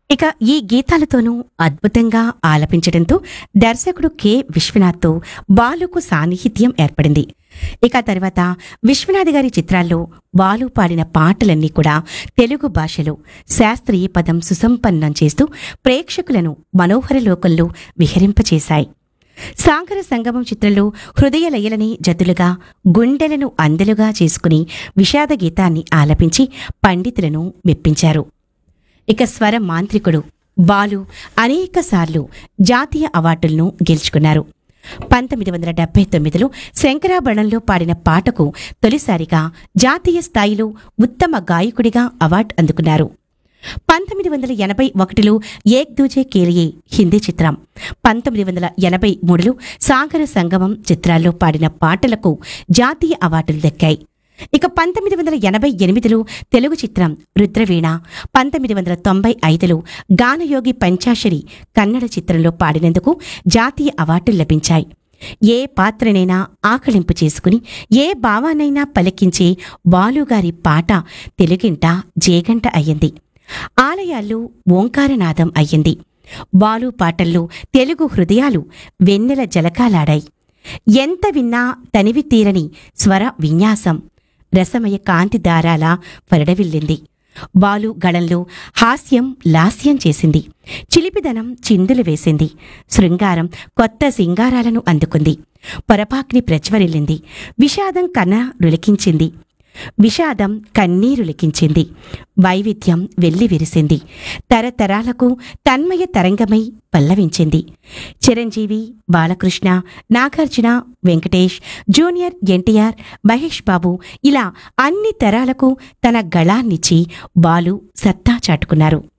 ఇక ఈ గీతాలతోనూ అద్భుతంగా ఆలపించడంతో దర్శకుడు కె విశ్వనాథ్తో బాలుకు సాన్నిహిత్యం ఏర్పడింది ఇక తర్వాత విశ్వనాథ్ గారి చిత్రాల్లో బాలు పాడిన పాటలన్నీ కూడా తెలుగు భాషలో శాస్త్రీయ పదం సుసంపన్నం చేస్తూ ప్రేక్షకులను మనోహర లోకంలో విహరింపచేశాయి సాగర సంగమం చిత్రంలో హృదయ లయలని జతులుగా గుండెలను అందెలుగా చేసుకుని విషాద గీతాన్ని ఆలపించి పండితులను మెప్పించారు ఇక స్వర మాంత్రికుడు బాలు అనేక సార్లు జాతీయ అవార్డులను గెలుచుకున్నారు పంతొమ్మిది వందల డెబ్బై తొమ్మిదిలో శంకరాభరణంలో పాడిన పాటకు తొలిసారిగా జాతీయ స్థాయిలో ఉత్తమ గాయకుడిగా అవార్డు అందుకున్నారు పంతొమ్మిది వందల ఎనభై ఒకటిలో ఏక్ దూజే కేలియే హిందీ చిత్రం పంతొమ్మిది వందల ఎనభై మూడులో సాగర సంగమం చిత్రాల్లో పాడిన పాటలకు జాతీయ అవార్డులు దక్కాయి ఇక పంతొమ్మిది వందల ఎనభై ఎనిమిదిలో తెలుగు చిత్రం రుద్రవీణ పంతొమ్మిది వందల తొంభై ఐదులో గానయోగి పంచాశరి కన్నడ చిత్రంలో పాడినందుకు జాతీయ అవార్డులు లభించాయి ఏ పాత్రనైనా ఆకలింపు చేసుకుని ఏ భావానైనా పలికించే బాలుగారి పాట తెలుగింట జేగంట అయ్యింది ఆలయాల్లో ఓంకారనాదం అయ్యింది బాలు పాటల్లో తెలుగు హృదయాలు వెన్నెల జలకాలాడాయి ఎంత విన్నా తనివి తీరని స్వర విన్యాసం రసమయ కాంతి దారాల ఫరడవిల్లింది బాలు గళంలో హాస్యం లాస్యం చేసింది చిలిపిదనం చిందులు వేసింది శృంగారం కొత్త సింగారాలను అందుకుంది పొరపాక్ని ప్రజ్వరిల్లింది విషాదం కన్న రులికించింది విషాదం కన్నీరు లిఖించింది వైవిధ్యం వెల్లి విరిసింది తరతరాలకు తన్మయ తరంగమై పల్లవించింది చిరంజీవి బాలకృష్ణ నాగార్జున వెంకటేష్ జూనియర్ ఎన్టీఆర్ మహేష్ బాబు ఇలా అన్ని తరాలకు తన గళాన్నిచ్చి బాలు సత్తా చాటుకున్నారు